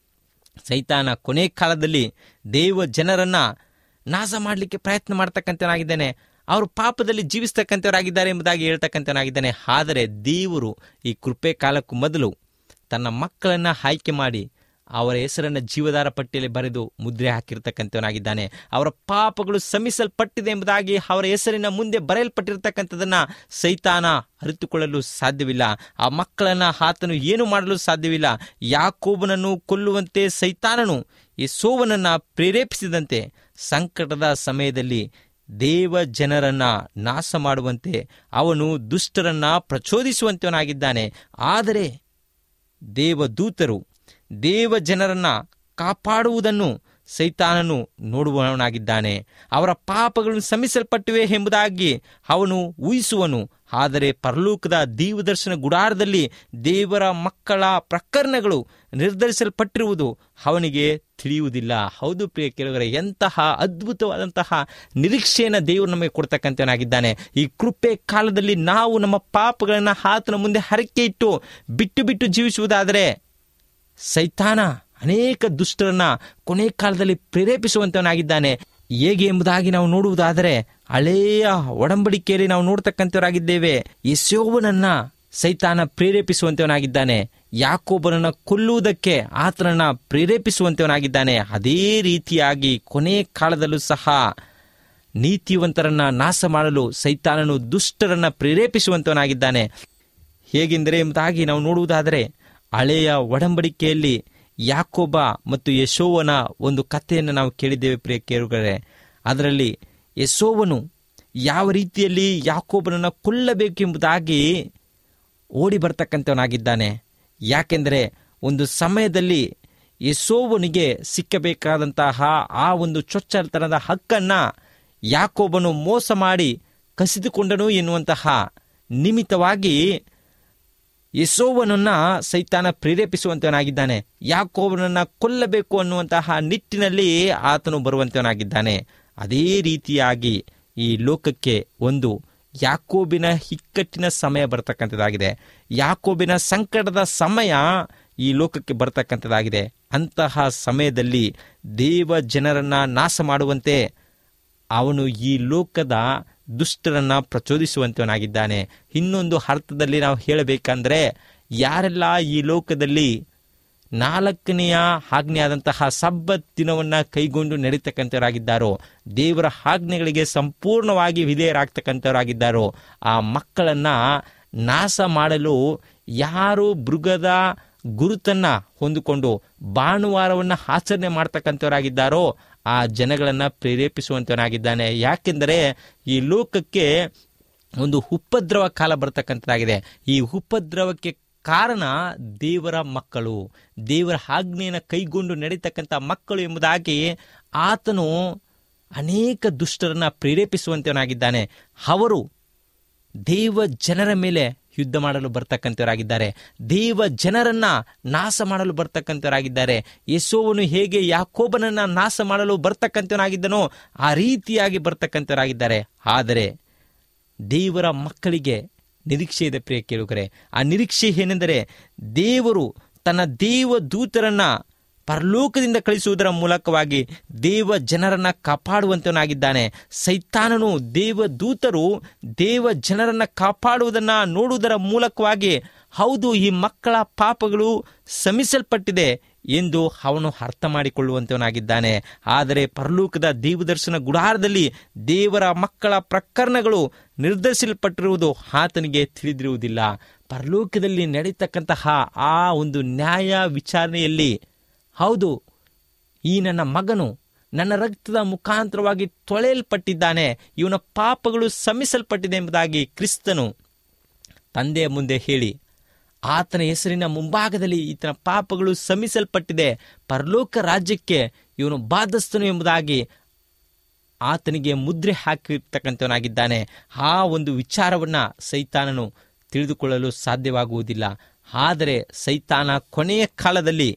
ಸೈತಾನ ಕೊನೆ ಕಾಲದಲ್ಲಿ ದೇವ ಜನರನ್ನ ನಾಶ ಮಾಡಲಿಕ್ಕೆ ಪ್ರಯತ್ನ ಮಾಡ್ತಕ್ಕಂಥವನಾಗಿದ್ದಾನೆ ಅವರು ಪಾಪದಲ್ಲಿ ಜೀವಿಸ್ತಕ್ಕಂಥವರಾಗಿದ್ದಾರೆ ಎಂಬುದಾಗಿ ಹೇಳ್ತಕ್ಕಂಥವನಾಗಿದ್ದಾನೆ ಆದರೆ ದೇವರು ಈ ಕೃಪೆ ಕಾಲಕ್ಕೂ ಮೊದಲು ತನ್ನ ಮಕ್ಕಳನ್ನ ಆಯ್ಕೆ ಮಾಡಿ ಅವರ ಹೆಸರನ್ನು ಜೀವದಾರ ಪಟ್ಟಿಯಲ್ಲಿ ಬರೆದು ಮುದ್ರೆ ಹಾಕಿರ್ತಕ್ಕಂಥವನಾಗಿದ್ದಾನೆ ಅವರ ಪಾಪಗಳು ಸಮಿಸಲ್ಪಟ್ಟಿದೆ ಎಂಬುದಾಗಿ ಅವರ ಹೆಸರಿನ ಮುಂದೆ ಬರೆಯಲ್ಪಟ್ಟಿರ್ತಕ್ಕಂಥದನ್ನ ಸೈತಾನ ಅರಿತುಕೊಳ್ಳಲು ಸಾಧ್ಯವಿಲ್ಲ ಆ ಮಕ್ಕಳನ್ನ ಆತನು ಏನು ಮಾಡಲು ಸಾಧ್ಯವಿಲ್ಲ ಯಾಕೋಬನನ್ನು ಕೊಲ್ಲುವಂತೆ ಸೈತಾನನು ಈ ಸೋವನನ್ನ ಪ್ರೇರೇಪಿಸಿದಂತೆ ಸಂಕಟದ ಸಮಯದಲ್ಲಿ ದೇವ ಜನರನ್ನ ನಾಶ ಮಾಡುವಂತೆ ಅವನು ದುಷ್ಟರನ್ನ ಪ್ರಚೋದಿಸುವಂತವನಾಗಿದ್ದಾನೆ ಆದರೆ ದೇವದೂತರು ದೇವ ಜನರನ್ನ ಕಾಪಾಡುವುದನ್ನು ಸೈತಾನನು ನೋಡುವವನಾಗಿದ್ದಾನೆ ಅವರ ಪಾಪಗಳು ಸಮಿಸಲ್ಪಟ್ಟಿವೆ ಎಂಬುದಾಗಿ ಅವನು ಊಹಿಸುವನು ಆದರೆ ಪರಲೋಕದ ದೀವದರ್ಶನ ಗುಡಾರದಲ್ಲಿ ದೇವರ ಮಕ್ಕಳ ಪ್ರಕರಣಗಳು ನಿರ್ಧರಿಸಲ್ಪಟ್ಟಿರುವುದು ಅವನಿಗೆ ತಿಳಿಯುವುದಿಲ್ಲ ಹೌದು ಪ್ರಿಯ ಕೆಲವರೆ ಎಂತಹ ಅದ್ಭುತವಾದಂತಹ ನಿರೀಕ್ಷೆಯನ್ನು ದೇವರು ನಮಗೆ ಕೊಡ್ತಕ್ಕಂಥವನಾಗಿದ್ದಾನೆ ಈ ಕೃಪೆ ಕಾಲದಲ್ಲಿ ನಾವು ನಮ್ಮ ಪಾಪಗಳನ್ನು ಆತನ ಮುಂದೆ ಹರಕೆ ಇಟ್ಟು ಬಿಟ್ಟು ಬಿಟ್ಟು ಜೀವಿಸುವುದಾದರೆ ಸೈತಾನ ಅನೇಕ ದುಷ್ಟರನ್ನ ಕೊನೆ ಕಾಲದಲ್ಲಿ ಪ್ರೇರೇಪಿಸುವಂತವನಾಗಿದ್ದಾನೆ ಹೇಗೆ ಎಂಬುದಾಗಿ ನಾವು ನೋಡುವುದಾದರೆ ಹಳೆಯ ಒಡಂಬಡಿಕೆಯಲ್ಲಿ ನಾವು ನೋಡ್ತಕ್ಕಂಥವರಾಗಿದ್ದೇವೆ ಯಶೋವನನ್ನ ಸೈತಾನ ಪ್ರೇರೇಪಿಸುವಂತವನಾಗಿದ್ದಾನೆ ಯಾಕೋಬನನ್ನ ಕೊಲ್ಲುವುದಕ್ಕೆ ಆತನನ್ನ ಪ್ರೇರೇಪಿಸುವಂತವನಾಗಿದ್ದಾನೆ ಅದೇ ರೀತಿಯಾಗಿ ಕೊನೆ ಕಾಲದಲ್ಲೂ ಸಹ ನೀತಿವಂತರನ್ನ ನಾಶ ಮಾಡಲು ಸೈತಾನನು ದುಷ್ಟರನ್ನ ಪ್ರೇರೇಪಿಸುವಂತವನಾಗಿದ್ದಾನೆ ಹೇಗೆಂದರೆ ಎಂಬುದಾಗಿ ನಾವು ನೋಡುವುದಾದರೆ ಹಳೆಯ ಒಡಂಬಡಿಕೆಯಲ್ಲಿ ಯಾಕೋಬ ಮತ್ತು ಯಶೋವನ ಒಂದು ಕಥೆಯನ್ನು ನಾವು ಕೇಳಿದ್ದೇವೆ ಪ್ರಿಯ ಕೇರುಗಳೇ ಅದರಲ್ಲಿ ಯಶೋವನು ಯಾವ ರೀತಿಯಲ್ಲಿ ಯಾಕೋಬನನ್ನು ಕೊಲ್ಲಬೇಕೆಂಬುದಾಗಿ ಓಡಿ ಬರ್ತಕ್ಕಂಥವನಾಗಿದ್ದಾನೆ ಯಾಕೆಂದರೆ ಒಂದು ಸಮಯದಲ್ಲಿ ಯಶೋವನಿಗೆ ಸಿಕ್ಕಬೇಕಾದಂತಹ ಆ ಒಂದು ಚೊಚ್ಚಲತನದ ಹಕ್ಕನ್ನು ಯಾಕೋಬನು ಮೋಸ ಮಾಡಿ ಕಸಿದುಕೊಂಡನು ಎನ್ನುವಂತಹ ನಿಮಿತ್ತವಾಗಿ ಯಶೋವನನ್ನ ಸೈತಾನ ಪ್ರೇರೇಪಿಸುವಂತವನಾಗಿದ್ದಾನೆ ಯಾಕೋಬನನ್ನ ಕೊಲ್ಲಬೇಕು ಅನ್ನುವಂತಹ ನಿಟ್ಟಿನಲ್ಲಿ ಆತನು ಬರುವಂತವನಾಗಿದ್ದಾನೆ ಅದೇ ರೀತಿಯಾಗಿ ಈ ಲೋಕಕ್ಕೆ ಒಂದು ಯಾಕೋಬಿನ ಇಕ್ಕಟ್ಟಿನ ಸಮಯ ಬರ್ತಕ್ಕಂಥದ್ದಾಗಿದೆ ಯಾಕೋಬಿನ ಸಂಕಟದ ಸಮಯ ಈ ಲೋಕಕ್ಕೆ ಬರ್ತಕ್ಕಂಥದ್ದಾಗಿದೆ ಅಂತಹ ಸಮಯದಲ್ಲಿ ದೇವ ಜನರನ್ನ ನಾಶ ಮಾಡುವಂತೆ ಅವನು ಈ ಲೋಕದ ದುಷ್ಟರನ್ನ ಪ್ರಚೋದಿಸುವಂತವನಾಗಿದ್ದಾನೆ ಇನ್ನೊಂದು ಅರ್ಥದಲ್ಲಿ ನಾವು ಹೇಳಬೇಕಂದ್ರೆ ಯಾರೆಲ್ಲ ಈ ಲೋಕದಲ್ಲಿ ನಾಲ್ಕನೆಯ ಆಜ್ಞೆಯಾದಂತಹ ಸಬ್ಬತ್ ದಿನವನ್ನ ಕೈಗೊಂಡು ನಡೀತಕ್ಕಂಥವರಾಗಿದ್ದಾರೋ ದೇವರ ಆಜ್ಞೆಗಳಿಗೆ ಸಂಪೂರ್ಣವಾಗಿ ವಿಧೇಯರಾಗ್ತಕ್ಕಂಥವರಾಗಿದ್ದಾರೋ ಆ ಮಕ್ಕಳನ್ನ ನಾಶ ಮಾಡಲು ಯಾರು ಮೃಗದ ಗುರುತನ್ನ ಹೊಂದಿಕೊಂಡು ಭಾನುವಾರವನ್ನ ಆಚರಣೆ ಮಾಡ್ತಕ್ಕಂಥವರಾಗಿದ್ದಾರೋ ಆ ಜನಗಳನ್ನ ಪ್ರೇರೇಪಿಸುವಂತವನಾಗಿದ್ದಾನೆ ಯಾಕೆಂದರೆ ಈ ಲೋಕಕ್ಕೆ ಒಂದು ಉಪದ್ರವ ಕಾಲ ಬರ್ತಕ್ಕಂಥದ್ದಾಗಿದೆ ಈ ಉಪದ್ರವಕ್ಕೆ ಕಾರಣ ದೇವರ ಮಕ್ಕಳು ದೇವರ ಆಜ್ಞೆಯನ್ನು ಕೈಗೊಂಡು ನಡೀತಕ್ಕಂಥ ಮಕ್ಕಳು ಎಂಬುದಾಗಿ ಆತನು ಅನೇಕ ದುಷ್ಟರನ್ನ ಪ್ರೇರೇಪಿಸುವಂತವನಾಗಿದ್ದಾನೆ ಅವರು ದೇವ ಜನರ ಮೇಲೆ ಯುದ್ಧ ಮಾಡಲು ಬರ್ತಕ್ಕಂಥವರಾಗಿದ್ದಾರೆ ದೇವ ಜನರನ್ನ ನಾಶ ಮಾಡಲು ಬರ್ತಕ್ಕಂಥವರಾಗಿದ್ದಾರೆ ಯಶೋವನು ಹೇಗೆ ಯಾಕೋಬನನ್ನ ನಾಶ ಮಾಡಲು ಬರ್ತಕ್ಕಂಥವನಾಗಿದ್ದನೋ ಆ ರೀತಿಯಾಗಿ ಬರ್ತಕ್ಕಂಥವರಾಗಿದ್ದಾರೆ ಆದರೆ ದೇವರ ಮಕ್ಕಳಿಗೆ ನಿರೀಕ್ಷೆ ಇದೆ ಪ್ರಿಯ ಕೇಳುಗರೆ ಆ ನಿರೀಕ್ಷೆ ಏನೆಂದರೆ ದೇವರು ತನ್ನ ದೇವ ದೂತರನ್ನ ಪರಲೋಕದಿಂದ ಕಳಿಸುವುದರ ಮೂಲಕವಾಗಿ ದೇವ ಜನರನ್ನ ಕಾಪಾಡುವಂತವನಾಗಿದ್ದಾನೆ ಸೈತಾನನು ದೇವ ದೂತರು ದೇವ ಜನರನ್ನ ಕಾಪಾಡುವುದನ್ನ ನೋಡುವುದರ ಮೂಲಕವಾಗಿ ಹೌದು ಈ ಮಕ್ಕಳ ಪಾಪಗಳು ಶಮಿಸಲ್ಪಟ್ಟಿದೆ ಎಂದು ಅವನು ಅರ್ಥ ಮಾಡಿಕೊಳ್ಳುವಂತವನಾಗಿದ್ದಾನೆ ಆದರೆ ಪರಲೋಕದ ದೇವದರ್ಶನ ಗುಡಾರದಲ್ಲಿ ದೇವರ ಮಕ್ಕಳ ಪ್ರಕರಣಗಳು ನಿರ್ಧರಿಸಲ್ಪಟ್ಟಿರುವುದು ಆತನಿಗೆ ತಿಳಿದಿರುವುದಿಲ್ಲ ಪರಲೋಕದಲ್ಲಿ ನಡೀತಕ್ಕಂತಹ ಆ ಒಂದು ನ್ಯಾಯ ವಿಚಾರಣೆಯಲ್ಲಿ ಹೌದು ಈ ನನ್ನ ಮಗನು ನನ್ನ ರಕ್ತದ ಮುಖಾಂತರವಾಗಿ ತೊಳೆಯಲ್ಪಟ್ಟಿದ್ದಾನೆ ಇವನ ಪಾಪಗಳು ಶಮಿಸಲ್ಪಟ್ಟಿದೆ ಎಂಬುದಾಗಿ ಕ್ರಿಸ್ತನು ತಂದೆಯ ಮುಂದೆ ಹೇಳಿ ಆತನ ಹೆಸರಿನ ಮುಂಭಾಗದಲ್ಲಿ ಈತನ ಪಾಪಗಳು ಶಮಿಸಲ್ಪಟ್ಟಿದೆ ಪರಲೋಕ ರಾಜ್ಯಕ್ಕೆ ಇವನು ಬಾಧಸ್ತನು ಎಂಬುದಾಗಿ ಆತನಿಗೆ ಮುದ್ರೆ ಹಾಕಿರ್ತಕ್ಕಂಥವನಾಗಿದ್ದಾನೆ ಆ ಒಂದು ವಿಚಾರವನ್ನ ಸೈತಾನನು ತಿಳಿದುಕೊಳ್ಳಲು ಸಾಧ್ಯವಾಗುವುದಿಲ್ಲ ಆದರೆ ಸೈತಾನ ಕೊನೆಯ ಕಾಲದಲ್ಲಿ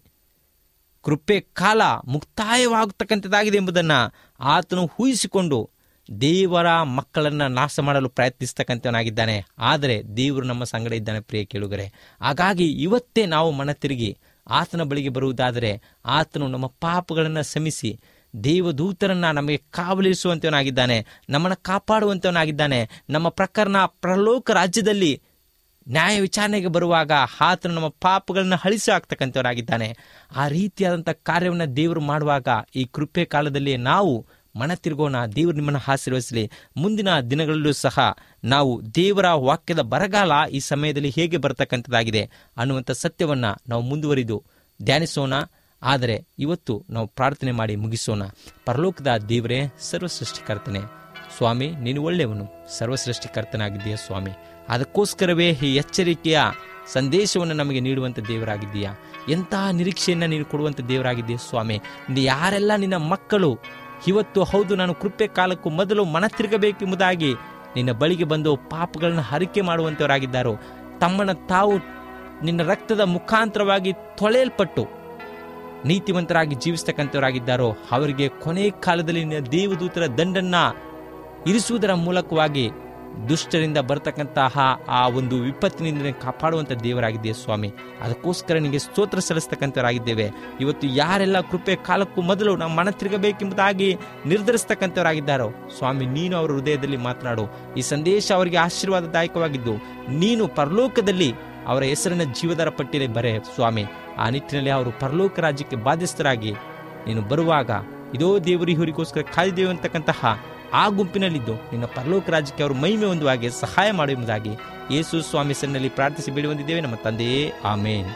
ಕೃಪೆ ಕಾಲ ಮುಕ್ತಾಯವಾಗತಕ್ಕಂಥದ್ದಾಗಿದೆ ಎಂಬುದನ್ನು ಆತನು ಊಹಿಸಿಕೊಂಡು ದೇವರ ಮಕ್ಕಳನ್ನ ನಾಶ ಮಾಡಲು ಪ್ರಯತ್ನಿಸ್ತಕ್ಕಂಥವನಾಗಿದ್ದಾನೆ ಆದರೆ ದೇವರು ನಮ್ಮ ಸಂಗಡ ಇದ್ದಾನೆ ಪ್ರಿಯ ಕೇಳುಗರೆ ಹಾಗಾಗಿ ಇವತ್ತೇ ನಾವು ಮನ ತಿರುಗಿ ಆತನ ಬಳಿಗೆ ಬರುವುದಾದರೆ ಆತನು ನಮ್ಮ ಪಾಪಗಳನ್ನು ಶ್ರಮಿಸಿ ದೇವದೂತರನ್ನ ನಮಗೆ ಕಾವಲಿರಿಸುವಂತವನಾಗಿದ್ದಾನೆ ನಮ್ಮನ್ನು ಕಾಪಾಡುವಂತವನಾಗಿದ್ದಾನೆ ನಮ್ಮ ಪ್ರಕರಣ ಪ್ರಲೋಕ ರಾಜ್ಯದಲ್ಲಿ ನ್ಯಾಯ ವಿಚಾರಣೆಗೆ ಬರುವಾಗ ಆತನು ನಮ್ಮ ಪಾಪಗಳನ್ನು ಅಳಿಸಿ ಹಾಕ್ತಕ್ಕಂಥವರಾಗಿದ್ದಾನೆ ಆ ರೀತಿಯಾದಂಥ ಕಾರ್ಯವನ್ನು ದೇವರು ಮಾಡುವಾಗ ಈ ಕೃಪೆ ಕಾಲದಲ್ಲಿ ನಾವು ಮನ ತಿರುಗೋಣ ದೇವರು ನಿಮ್ಮನ್ನು ಆಶೀರ್ವದಿಸಲಿ ಮುಂದಿನ ದಿನಗಳಲ್ಲೂ ಸಹ ನಾವು ದೇವರ ವಾಕ್ಯದ ಬರಗಾಲ ಈ ಸಮಯದಲ್ಲಿ ಹೇಗೆ ಬರತಕ್ಕಂಥದ್ದಾಗಿದೆ ಅನ್ನುವಂಥ ಸತ್ಯವನ್ನು ನಾವು ಮುಂದುವರಿದು ಧ್ಯಾನಿಸೋಣ ಆದರೆ ಇವತ್ತು ನಾವು ಪ್ರಾರ್ಥನೆ ಮಾಡಿ ಮುಗಿಸೋಣ ಪರಲೋಕದ ದೇವರೇ ಸರ್ವ ಸೃಷ್ಟಿಕರ್ತನೆ ಸ್ವಾಮಿ ನೀನು ಒಳ್ಳೆಯವನು ಸರ್ವಸೃಷ್ಟಿಕರ್ತನಾಗಿದ್ದೀಯ ಸ್ವಾಮಿ ಅದಕ್ಕೋಸ್ಕರವೇ ಈ ಎಚ್ಚರಿಕೆಯ ಸಂದೇಶವನ್ನು ನಮಗೆ ನೀಡುವಂಥ ದೇವರಾಗಿದ್ದೀಯಾ ಎಂತಹ ನಿರೀಕ್ಷೆಯನ್ನು ನೀನು ಕೊಡುವಂಥ ದೇವರಾಗಿದ್ದೀಯ ಸ್ವಾಮಿ ನೀ ಯಾರೆಲ್ಲ ನಿನ್ನ ಮಕ್ಕಳು ಇವತ್ತು ಹೌದು ನಾನು ಕೃಪೆ ಕಾಲಕ್ಕೂ ಮೊದಲು ಮನ ತಿರುಗಬೇಕೆಂಬುದಾಗಿ ನಿನ್ನ ಬಳಿಗೆ ಬಂದು ಪಾಪಗಳನ್ನು ಹರಿಕೆ ಮಾಡುವಂಥವರಾಗಿದ್ದಾರೋ ತಮ್ಮನ್ನು ತಾವು ನಿನ್ನ ರಕ್ತದ ಮುಖಾಂತರವಾಗಿ ತೊಳೆಯಲ್ಪಟ್ಟು ನೀತಿವಂತರಾಗಿ ಜೀವಿಸ್ತಕ್ಕಂಥವರಾಗಿದ್ದಾರೋ ಅವರಿಗೆ ಕೊನೆ ಕಾಲದಲ್ಲಿ ನಿನ್ನ ದೇವದೂತರ ದಂಡನ್ನ ಇರಿಸುವುದರ ಮೂಲಕವಾಗಿ ದುಷ್ಟರಿಂದ ಬರತಕ್ಕಂತಹ ಆ ಒಂದು ವಿಪತ್ತಿನಿಂದ ಕಾಪಾಡುವಂಥ ದೇವರಾಗಿದ್ದೀಯ ಸ್ವಾಮಿ ಅದಕ್ಕೋಸ್ಕರ ನಿಮಗೆ ಸ್ತೋತ್ರ ಸಲ್ಲಿಸ್ತಕ್ಕಂಥವರಾಗಿದ್ದೇವೆ ಇವತ್ತು ಯಾರೆಲ್ಲ ಕೃಪೆ ಕಾಲಕ್ಕೂ ಮೊದಲು ನಾವು ಮನ ತಿರುಗಬೇಕೆಂಬುದಾಗಿ ನಿರ್ಧರಿಸ್ತಕ್ಕಂಥವರಾಗಿದ್ದಾರೋ ಸ್ವಾಮಿ ನೀನು ಅವರ ಹೃದಯದಲ್ಲಿ ಮಾತನಾಡು ಈ ಸಂದೇಶ ಅವರಿಗೆ ಆಶೀರ್ವಾದದಾಯಕವಾಗಿದ್ದು ನೀನು ಪರಲೋಕದಲ್ಲಿ ಅವರ ಹೆಸರಿನ ಜೀವದರ ಪಟ್ಟಿಯಲ್ಲಿ ಬರೆ ಸ್ವಾಮಿ ಆ ನಿಟ್ಟಿನಲ್ಲಿ ಅವರು ಪರಲೋಕ ರಾಜ್ಯಕ್ಕೆ ಬಾಧ್ಯಸ್ಥರಾಗಿ ನೀನು ಬರುವಾಗ ಇದೋ ದೇವರಿ ಇವರಿಗೋಸ್ಕರ ಕಾಯ್ದೇವು ಅಂತಕ್ಕಂತಹ ಆ ಗುಂಪಿನಲ್ಲಿದ್ದು ನಿನ್ನ ಪರಲೋಕ ರಾಜ್ಯಕ್ಕೆ ಅವರು ಮಹಿಮೆ ಒಂದು ಹಾಗೆ ಸಹಾಯ ಮಾಡುವುದಾಗಿ ಯೇಸು ಸ್ವಾಮಿ ಹೆಸರಿನಲ್ಲಿ ಪ್ರಾರ್ಥಿಸಿ ಬೇಡಿ ಹೊಂದಿದ್ದೇವೆ ನಮ್ಮ ತಂದೆಯೇ ಆಮೇನ್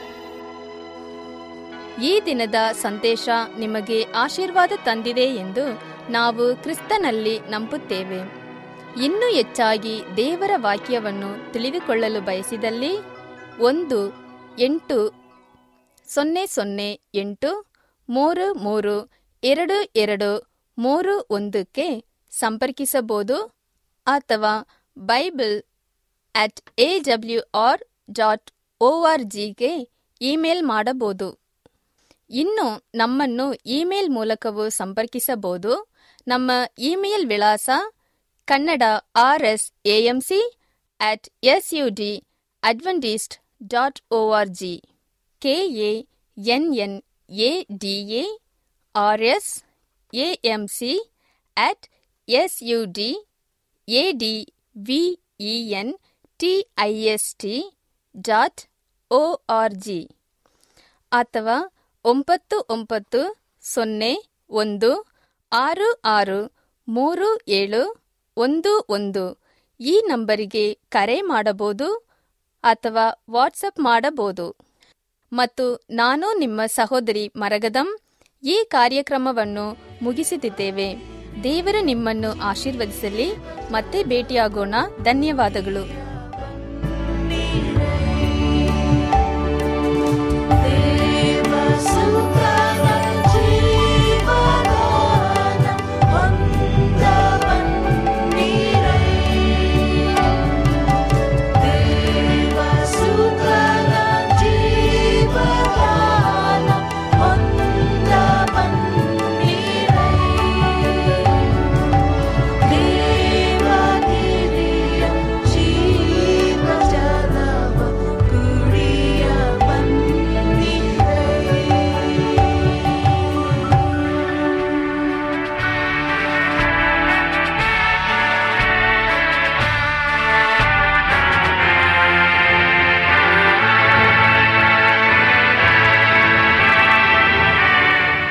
ಈ ದಿನದ ಸಂದೇಶ ನಿಮಗೆ ಆಶೀರ್ವಾದ ತಂದಿದೆ ಎಂದು ನಾವು ಕ್ರಿಸ್ತನಲ್ಲಿ ನಂಬುತ್ತೇವೆ ಇನ್ನೂ ಹೆಚ್ಚಾಗಿ ದೇವರ ವಾಕ್ಯವನ್ನು ತಿಳಿದುಕೊಳ್ಳಲು ಬಯಸಿದಲ್ಲಿ ಒಂದು ಎಂಟು ಸೊನ್ನೆ ಸೊನ್ನೆ ಎಂಟು ಮೂರು ಮೂರು ಎರಡು ಎರಡು ಮೂರು ಒಂದಕ್ಕೆ ಸಂಪರ್ಕಿಸಬಹುದು ಅಥವಾ bible at A W R dot O R ಜಿಗೆ ಇಮೇಲ್ ಮಾಡಬಹುದು ಇನ್ನು ನಮ್ಮನ್ನು ಇಮೇಲ್ ಮೂಲಕವೂ ಸಂಪರ್ಕಿಸಬಹುದು ನಮ್ಮ ಇಮೇಲ್ ವಿಳಾಸ Kannada R S AMC at S U D adventist dot O R G K A N N A D A R S AMC at S U D A D V E N T I S T dot O R G ಅಥವಾ ಒಂಬತ್ತು ಒಂಬತ್ತು ಸೊನ್ನೆ ಒಂದು ಆರು ಆರು ಮೂರು ಏಳು ಒಂದು ಒಂದು ಈ ನಂಬರಿಗೆ ಕರೆ ಮಾಡಬಹುದು ಅಥವಾ ವಾಟ್ಸಪ್ ಮಾಡಬಹುದು ಮತ್ತು ನಾನು ನಿಮ್ಮ ಸಹೋದರಿ ಮರಗದಂ ಈ ಕಾರ್ಯಕ್ರಮವನ್ನು ಮುಗಿಸುತ್ತಿದ್ದೇವೆ ದೇವರು ನಿಮ್ಮನ್ನು ಆಶೀರ್ವದಿಸಲಿ ಮತ್ತೆ ಭೇಟಿಯಾಗೋಣ ಧನ್ಯವಾದಗಳು